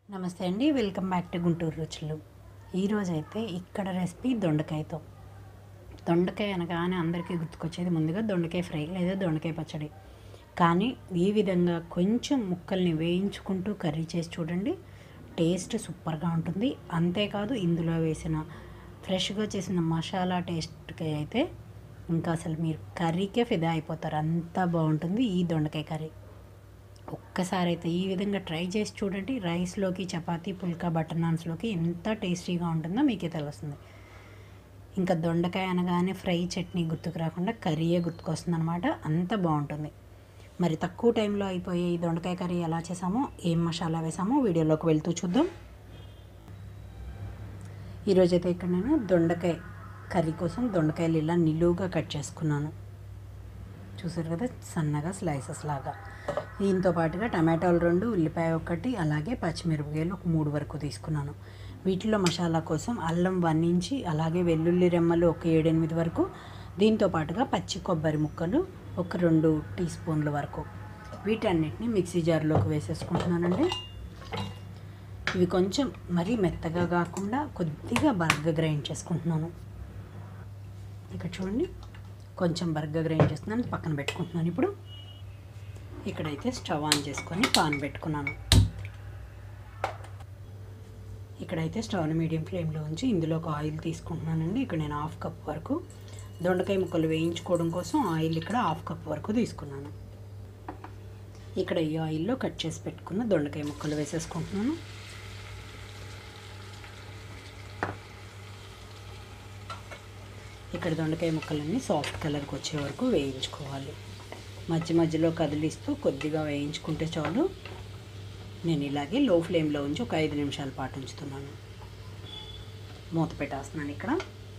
నమస్తే అండి welcome back to Guntur రుచులు ఈరోజు అయితే ఇక్కడ రెసిపీ దొండకాయతో దొండకాయ అనగానే అందరికీ గుర్తుకొచ్చేది ముందుగా దొండకాయ ఫ్రై లేదా దొండకాయ పచ్చడి కానీ ఈ విధంగా కొంచెం ముక్కల్ని వేయించుకుంటూ కర్రీ చేసి చూడండి టేస్ట్ సూపర్గా ఉంటుంది అంతేకాదు ఇందులో వేసిన ఫ్రెష్గా చేసిన మసాలా టేస్ట్కి అయితే ఇంకా అసలు మీరు కర్రీకే ఫిదా అయిపోతారు అంత బాగుంటుంది ఈ దొండకాయ కర్రీ ఒక్కసారి అయితే ఈ విధంగా ట్రై చేసి చూడండి రైస్లోకి చపాతీ పుల్కా బటర్ నాన్స్లోకి ఎంత టేస్టీగా ఉంటుందో మీకే తెలుస్తుంది ఇంకా దొండకాయ అనగానే ఫ్రై చట్నీ గుర్తుకు రాకుండా కర్రీయే గుర్తుకొస్తుంది అనమాట అంత బాగుంటుంది మరి తక్కువ టైంలో అయిపోయే ఈ దొండకాయ కర్రీ ఎలా చేసామో ఏం మసాలా వేసామో వీడియోలోకి వెళ్తూ చూద్దాం ఈరోజైతే ఇక్కడ నేను దొండకాయ కర్రీ కోసం దొండకాయలు ఇలా నిలువుగా కట్ చేసుకున్నాను చూసారు కదా సన్నగా స్లైసెస్ లాగా దీంతో పాటుగా టమాటాలు రెండు ఉల్లిపాయ ఒకటి అలాగే పచ్చిమిరపకాయలు ఒక మూడు వరకు తీసుకున్నాను వీటిలో మసాలా కోసం అల్లం వన్ ఇంచి అలాగే వెల్లుల్లి రెమ్మలు ఒక ఏడెనిమిది వరకు దీంతో పాటుగా పచ్చి కొబ్బరి ముక్కలు ఒక రెండు టీ స్పూన్ల వరకు వీటన్నిటిని మిక్సీ జార్లోకి వేసేసుకుంటున్నానండి ఇవి కొంచెం మరీ మెత్తగా కాకుండా కొద్దిగా బర్గ గ్రైండ్ చేసుకుంటున్నాను ఇక్కడ చూడండి కొంచెం బర్గ గ్రైండ్ చేస్తున్నాను పక్కన పెట్టుకుంటున్నాను ఇప్పుడు ఇక్కడైతే స్టవ్ ఆన్ చేసుకొని పాన్ పెట్టుకున్నాను ఇక్కడైతే స్టవ్ని మీడియం ఫ్లేమ్లో ఉంచి ఇందులో ఒక ఆయిల్ తీసుకుంటున్నానండి ఇక్కడ నేను హాఫ్ కప్ వరకు దొండకాయ ముక్కలు వేయించుకోవడం కోసం ఆయిల్ ఇక్కడ హాఫ్ కప్ వరకు తీసుకున్నాను ఇక్కడ ఈ ఆయిల్లో కట్ చేసి పెట్టుకున్న దొండకాయ ముక్కలు వేసేసుకుంటున్నాను ఇక్కడ దొండకాయ ముక్కలన్నీ సాఫ్ట్ కలర్కి వచ్చే వరకు వేయించుకోవాలి మధ్య మధ్యలో కదిలిస్తూ కొద్దిగా వేయించుకుంటే చాలు నేను ఇలాగే లో ఫ్లేమ్లో ఉంచి ఒక ఐదు నిమిషాల పాటు ఉంచుతున్నాను మూత పెట్టేస్తున్నాను ఇక్కడ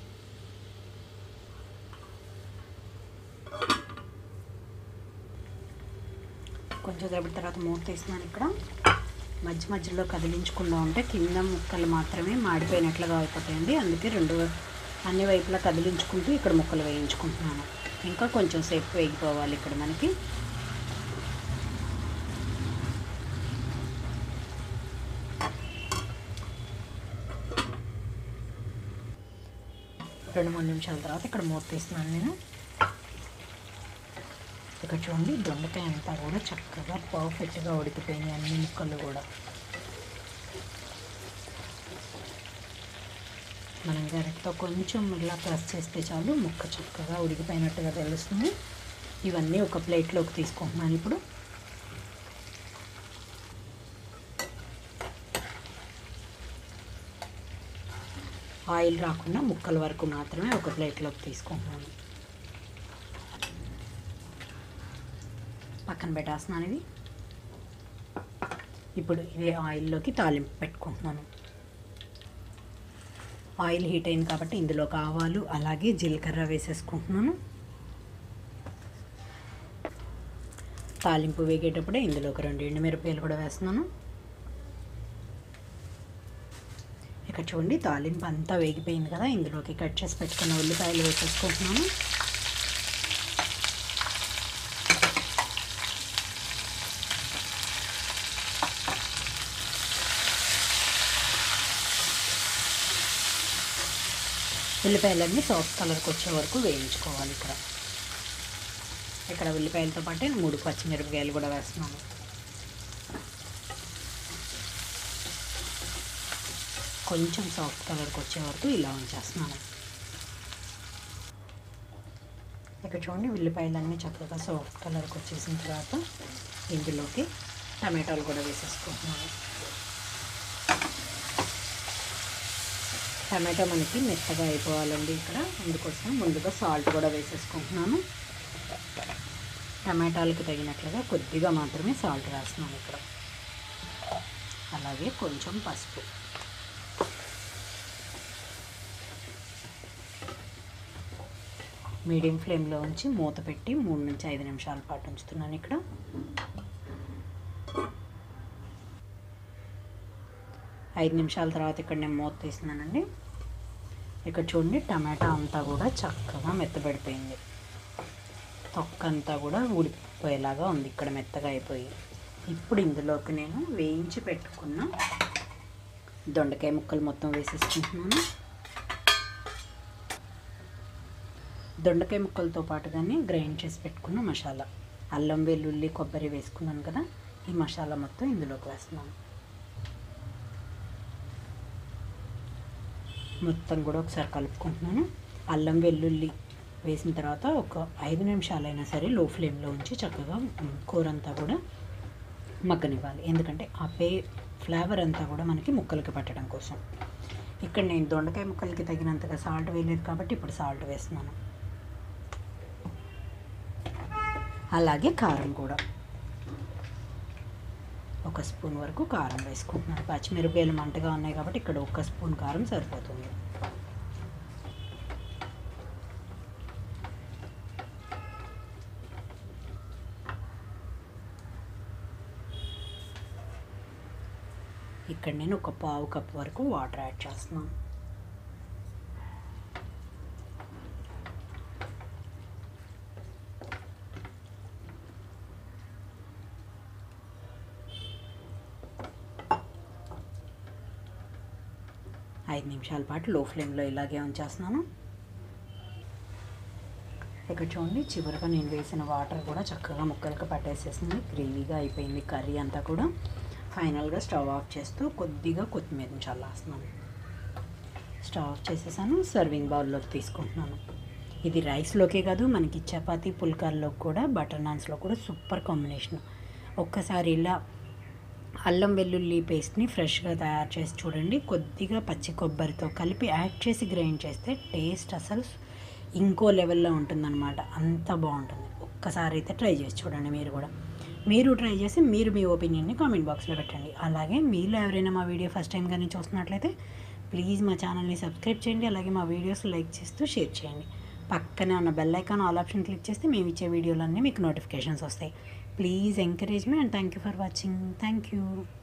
కొంచెం సేపటి తర్వాత మూత తీస్తున్నాను ఇక్కడ మధ్య మధ్యలో కదిలించకుండా ఉంటే కింద ముక్కలు మాత్రమే మాడిపోయినట్లుగా అయిపోతాయండి అందుకే రెండు అన్ని వైపులా కదిలించుకుంటూ ఇక్కడ ముక్కలు వేయించుకుంటున్నాను ఇంకా కొంచెం సేపు వేగిపోవాలి ఇక్కడ మనకి రెండు మూడు నిమిషాల తర్వాత ఇక్కడ మూత తీస్తున్నాను నేను ఇక్కడ చూడండి దొండకాయ అంతా కూడా చక్కగా పర్ఫెక్ట్గా ఉడికిపోయినాయి అన్ని ముక్కలు కూడా మనం గరిటతో కొంచెం ఇలా ప్రెస్ చేస్తే చాలు ముక్క చక్కగా ఉడికిపోయినట్టుగా తెలుస్తుంది ఇవన్నీ ఒక ప్లేట్లోకి తీసుకుంటున్నాను ఇప్పుడు ఆయిల్ రాకుండా ముక్కల వరకు మాత్రమే ఒక ప్లేట్లోకి తీసుకుంటున్నాను పక్కన పెట్టేస్తున్నాను ఇది ఇప్పుడు ఇదే ఆయిల్లోకి తాలింపు పెట్టుకుంటున్నాను ఆయిల్ హీట్ అయింది కాబట్టి ఇందులో ఆవాలు అలాగే జీలకర్ర వేసేసుకుంటున్నాను తాలింపు వేగేటప్పుడే ఇందులో ఒక రెండు ఎండుమిరపకాయలు కూడా వేస్తున్నాను ఇక్కడ చూడండి తాలింపు అంతా వేగిపోయింది కదా ఇందులోకి కట్ చేసి పెట్టుకున్న ఉల్లిపాయలు వేసేసుకుంటున్నాను ఉల్లిపాయలన్నీ సాఫ్ట్ కలర్కి వచ్చే వరకు వేయించుకోవాలి ఇక్కడ ఇక్కడ ఉల్లిపాయలతో పాటు మూడు పచ్చిమిరపకాయలు కూడా వేస్తున్నాను కొంచెం సాఫ్ట్ కలర్కి వచ్చే వరకు ఇలా ఉంచేస్తున్నాను ఇక్కడ చూడండి ఉల్లిపాయలన్నీ చక్కగా సాఫ్ట్ కలర్కి వచ్చేసిన తర్వాత ఇందులోకి టమాటాలు కూడా వేసేసుకుంటున్నాను టమాటా మనకి మెత్తగా అయిపోవాలండి ఇక్కడ అందుకోసం ముందుగా సాల్ట్ కూడా వేసేసుకుంటున్నాను టమాటాలకు తగినట్లుగా కొద్దిగా మాత్రమే సాల్ట్ వేస్తున్నాను ఇక్కడ అలాగే కొంచెం పసుపు మీడియం ఫ్లేమ్లో ఉంచి మూత పెట్టి మూడు నుంచి ఐదు నిమిషాల పాటు ఉంచుతున్నాను ఇక్కడ ఐదు నిమిషాల తర్వాత ఇక్కడ నేను మూత తీస్తున్నానండి ఇక్కడ చూడండి టమాటా అంతా కూడా చక్కగా మెత్తబడిపోయింది తొక్క అంతా కూడా ఊడిపోయేలాగా ఉంది ఇక్కడ మెత్తగా అయిపోయి ఇప్పుడు ఇందులోకి నేను వేయించి పెట్టుకున్న దొండకాయ ముక్కలు మొత్తం వేసేసుకుంటున్నాను దొండకాయ ముక్కలతో పాటుగానే గ్రైండ్ చేసి పెట్టుకున్న మసాలా అల్లం వెల్లుల్లి కొబ్బరి వేసుకున్నాను కదా ఈ మసాలా మొత్తం ఇందులోకి వేస్తున్నాను మొత్తం కూడా ఒకసారి కలుపుకుంటున్నాను అల్లం వెల్లుల్లి వేసిన తర్వాత ఒక ఐదు నిమిషాలైనా సరే లో ఫ్లేమ్లో ఉంచి చక్కగా ఉమ్, కూర అంతా కూడా మగ్గనివ్వాలి ఎందుకంటే ఆ పే ఫ్లేవర్ అంతా కూడా మనకి ముక్కలకి పట్టడం కోసం ఇక్కడ నేను దొండకాయ ముక్కలకి తగినంతగా సాల్ట్ వేయలేదు కాబట్టి ఇప్పుడు సాల్ట్ వేస్తున్నాను అలాగే కారం కూడా ఒక స్పూన్ వరకు కారం వేసుకుంటున్నాను పచ్చిమిరపకాయలు మంటగా ఉన్నాయి కాబట్టి ఇక్కడ ఒక స్పూన్ కారం సరిపోతుంది ఇక్కడ నేను ఒక పావు కప్ వరకు వాటర్ యాడ్ చేస్తున్నాను ఐదు నిమిషాల పాటు లో ఫ్లేమ్లో ఇలాగే ఉంచేస్తున్నాను ఇక్కడ చూడండి చివరిగా నేను వేసిన వాటర్ కూడా చక్కగా ముక్కలకు పట్టేసేసింది గ్రేవీగా అయిపోయింది కర్రీ అంతా కూడా ఫైనల్గా స్టవ్ ఆఫ్ చేస్తూ కొద్దిగా కొత్తిమీరని చల్లాస్తున్నాను స్టవ్ ఆఫ్ చేసేసాను సర్వింగ్ బౌల్లోకి తీసుకుంటున్నాను ఇది రైస్లోకే కాదు మనకి చపాతీ పుల్కాల్లోకి కూడా బటర్ నాన్స్లో కూడా సూపర్ కాంబినేషన్ ఒక్కసారి ఇలా అల్లం వెల్లుల్లి పేస్ట్ని ఫ్రెష్గా తయారు చేసి చూడండి కొద్దిగా పచ్చి కొబ్బరితో కలిపి యాడ్ చేసి గ్రైండ్ చేస్తే టేస్ట్ అసలు ఇంకో లెవెల్లో ఉంటుందన్నమాట అంత బాగుంటుంది ఒక్కసారి అయితే ట్రై చేసి చూడండి మీరు కూడా మీరు ట్రై చేసి మీరు మీ ఒపీనియన్ని కామెంట్ బాక్స్లో పెట్టండి అలాగే మీలో ఎవరైనా మా వీడియో ఫస్ట్ టైం కానీ చూస్తున్నట్లయితే ప్లీజ్ మా ఛానల్ని సబ్స్క్రైబ్ చేయండి అలాగే మా వీడియోస్ లైక్ చేస్తూ షేర్ చేయండి పక్కనే ఉన్న bell icon all option click చేస్తే మేము ఇచ్చే వీడియోలన్నీ మీకు నోటిఫికేషన్స్ వస్తాయి ప్లీజ్ ఎంకరేజ్ మీ and thank you for watching thank you